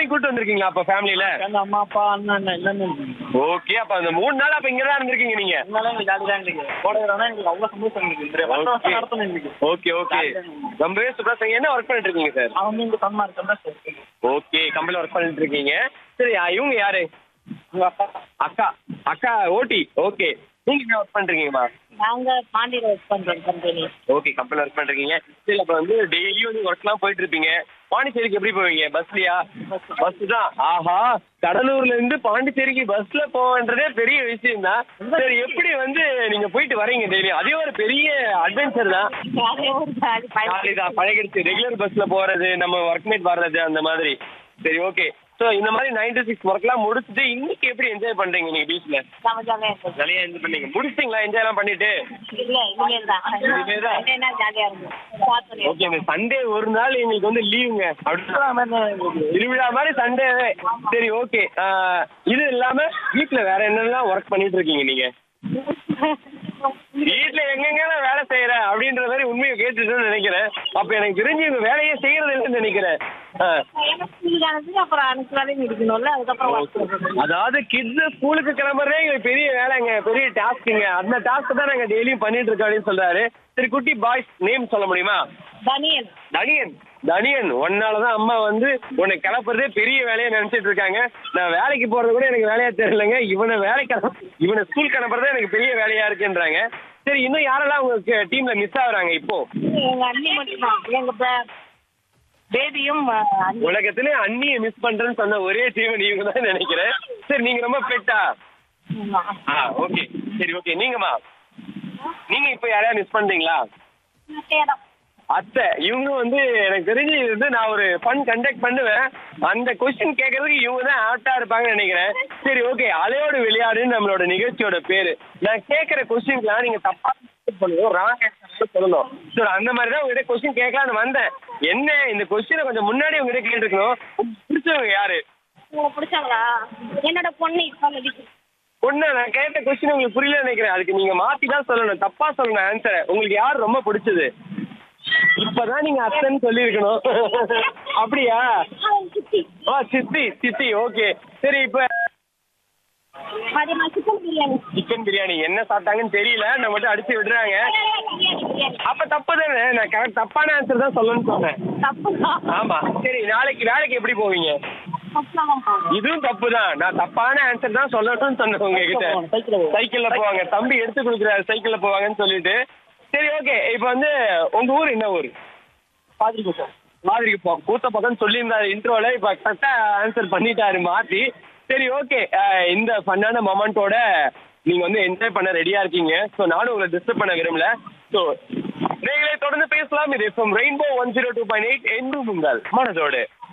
எல்லாரையும் கூட்டு வந்திருக்கீங்களா அப்ப ஃபேமிலில எங்க அம்மா அப்பா அண்ணன் அண்ணன் எல்லாமே இருக்கு ஓகே அப்ப அந்த மூணு நாள் அப்ப இங்கதான் இருந்திருக்கீங்க நீங்க இருந்தாலும் எங்களுக்கு ஜாலி தான் இருக்கு கோடைக்கிறோம்னா எங்களுக்கு அவ்வளோ சந்தோஷம் இருக்கு இந்த வருஷம் வருஷம் நடத்தணும் எங்களுக்கு ஓகே ஓகே ரொம்பவே சூப்பரா செய்யுங்க என்ன ஒர்க் பண்ணிட்டு இருக்கீங்க சார் அவன் வந்து இங்க தம்மா இருக்கா சார் ஓகே கம்பெனில ஒர்க் பண்ணிட்டு இருக்கீங்க சரி ஆ, இவங்க யாரு உங்க அப்பா அக்கா அக்கா ஓட்டி ஓகே நீங்க என்ன ஒர்க் பண்றீங்கம்மா நாங்க பாண்டியில ஒர்க் பண்றோம் கம்பெனி ஓகே கம்பெனில ஒர்க் பண்றீங்க சரி அப்ப வந்து டெய்லியும் வந்து ஒர்க்லாம் போயிட்டு இருப்பீங்க பாண்டிச்சேரிக்கு எப்படி போவீங்க பஸ்லயா பஸ் தான் ஆஹா கடலூர்ல இருந்து பாண்டிச்சேரிக்கு பஸ்ல போவன்றதே பெரிய விஷயம் தான் சரி எப்படி வந்து நீங்க போயிட்டு வரீங்க டெய்லியும் அதே ஒரு பெரிய அட்வென்ச்சர் தான் அதே ஒரு ஜாலி ஜாலி தான் பழகிடுச்சு ரெகுலர் பஸ்ல போறது நம்ம ஒர்க்மேட் வர்றது அந்த மாதிரி சரி ஓகே ஸோ இந்த மாதிரி நைன் to சிக்ஸ் ஒர்க்லாம் முடிச்சுட்டு இன்னைக்கு எப்படி என்ஜாய் பண்றீங்க நீங்க பீச்ல செம ஜாலியா இருக்கும் ஜாலியா என்ஜாய் பண்ணீங்க முடிச்சிட்டீங்களா என்ஜாய் எல்லாம் பண்ணிட்டு இல்ல இனிமேல் தான் இனிமேல் தான். என்னன்னா ஜாலியா இருக்கும் ஸ்டார்ட் பண்ணி ஓகே இந்த சண்டே ஒரு நாள் எங்களுக்கு வந்து லீவுங்க அப்படி திருவிழா மாதிரி சண்டே சரி ஓகே இது இல்லாம வீட்ல வேற என்னெல்லாம் ஒர்க் பண்ணிட்டு இருக்கீங்க நீங்க வீட்ல எங்கெங்க வேலை செய்யறேன் அப்படின்ற மாதிரி உண்மையை கேட்டுட்டு நினைக்கிறேன் அப்ப எனக்கு தெரிஞ்சு இவங்க வேலையே செய்யறது இல்லைன்னு நினைக்கிறேன் ஆ. ஸ்கூலுக்கு அனுப்பி அப்புறம் அனுப்பி வேலையும் இருக்கணும்ல அதுக்கப்புறம் work போகணும். அதாவது கிட்ஸ் ஸ்கூலுக்கு கிளம்புறதே எங்களுக்கு பெரிய வேலைங்க பெரிய டாஸ்க்குங்க அந்த டாஸ்க் தான் நாங்க டெய்லியும் பண்ணிட்டு இருக்கோம் அப்படின்னு சொல்றாரு சரி குட்டி பாய்ஸ் நேம் சொல்ல முடியுமா பனியன் தனியன் தனியன் ஒன்னாலதான் அம்மா வந்து உன்னை கிளப்புறதே பெரிய வேலையா நினைச்சிட்டு இருக்காங்க நான் வேலைக்கு போறது கூட எனக்கு வேலையா தெரியலங்க இவனை வேலைக்கு அனுப்ப- இவனை ஸ்கூலுக்கு அனுப்புறதே எனக்கு பெரிய வேலையா இருக்குன்றாங்க சரி இன்னும் யாரெல்லாம் உங்க டீம்ல மிஸ் ஆகுறாங்க இப்போ எங்க அண்ணி மட்டும்தான் எங்க பேபியும் அண்ணி உலகத்திலே அண்ணியை மிஸ் பண்றேன்னு சொன்ன ஒரே டீம் நீங்க தான் நினைக்கிறேன் சரி நீங்க ரொம்ப பெட்டா ஆ ஓகே சரி ஓகே நீங்கம்மா நீங்க இப்போ யாரையா மிஸ் பண்றீங்களா தேடம் அத்தை இவங்க வந்து எனக்கு தெரிஞ்சு இது வந்து நான் ஒரு ஃபன் கண்டக்ட் பண்ணுவேன் அந்த கொஸ்டின் கேட்கறதுக்கு இவங்க தான் ஆப்டா இருப்பாங்கன்னு நினைக்கிறேன் சரி ஓகே அலையோடு விளையாடுன்னு நம்மளோட நிகழ்ச்சியோட பேரு நான் கேட்குற கொஸ்டின்லாம் நீங்க தப்பா பண்ணுவோம் ராங் ஆன்சர் சொல்லணும் சரி அந்த மாதிரி தான் உங்ககிட்ட கொஸ்டின் கேட்கலான்னு வந்தேன் என்ன இந்த கொஸ்டினை கொஞ்சம் முன்னாடி உங்ககிட்ட கேட்டுருக்கணும் உங்களுக்கு பிடிச்சவங்க யாரு உங்களுக்கு பிடிச்சவங்களா என்னோட பொண்ணு இப்ப நடிக்கு பொண்ணு நான் கேட்ட கொஸ்டின் உங்களுக்கு புரியல நினைக்கிறேன் அதுக்கு நீங்க மாத்தி தான் சொல்லணும் தப்பா சொல்லணும் ஆன்சரை உங்களுக்கு யார் ரொம்ப பிடிச்சது இப்பதான் நீங்க அத்தைன்னு சொல்லியிருக்கணும் அப்படியா சித்தி ஆ சித்தி சித்தி ஓகே சரி இப்ப மதியமா சிக்கன் பிரியாணி சிக்கன் பிரியாணி என்ன சாப்பிட்டாங்கன்னு தெரியல நம்ம மட்டும் அடிச்சு விடுறாங்க அப்ப தப்பு தானே நான் கரெக்ட் தப்பான ஆன்சர் தான் சொல்லணும்னு சொன்னேன் தப்புதான் ஆமா சரி நாளைக்கு வேலைக்கு எப்படி போவீங்க தப்புதான் போகும் இதுவும் தப்பு தான் நான் தப்பான ஆன்சர் தான் சொல்லணும்னு சொன்னேன் உங்ககிட்ட சைக்கிள் சைக்கிள்ல போவாங்க தம்பி எடுத்து கொடுக்குறாரு சைக்கிள்ல போவாங்கன்னு சொல்லிட்டு சரி ஓகே இப்போ வந்து உங்க ஊர் என்ன ஊர் பாதிரிக்கோ சார் மாதிரிக்கு போ கூத்த பக்கம் சொல்லியிருந்தாரு இன்ட்ரோல இப்போ கரெக்டா ஆன்சர் பண்ணிட்டாரு மாத்தி சரி ஓகே இந்த ஃபன்னான மொமெண்ட்டோட நீங்க வந்து என்ஜாய் பண்ண ரெடியா இருக்கீங்க ஸோ நானும் உங்களை டிஸ்டர்ப் பண்ண விரும்பல ஸோ நீங்களே தொடர்ந்து பேசலாம் இது FM rainbow one zero two point eight என்று உங்கள் மனதோடு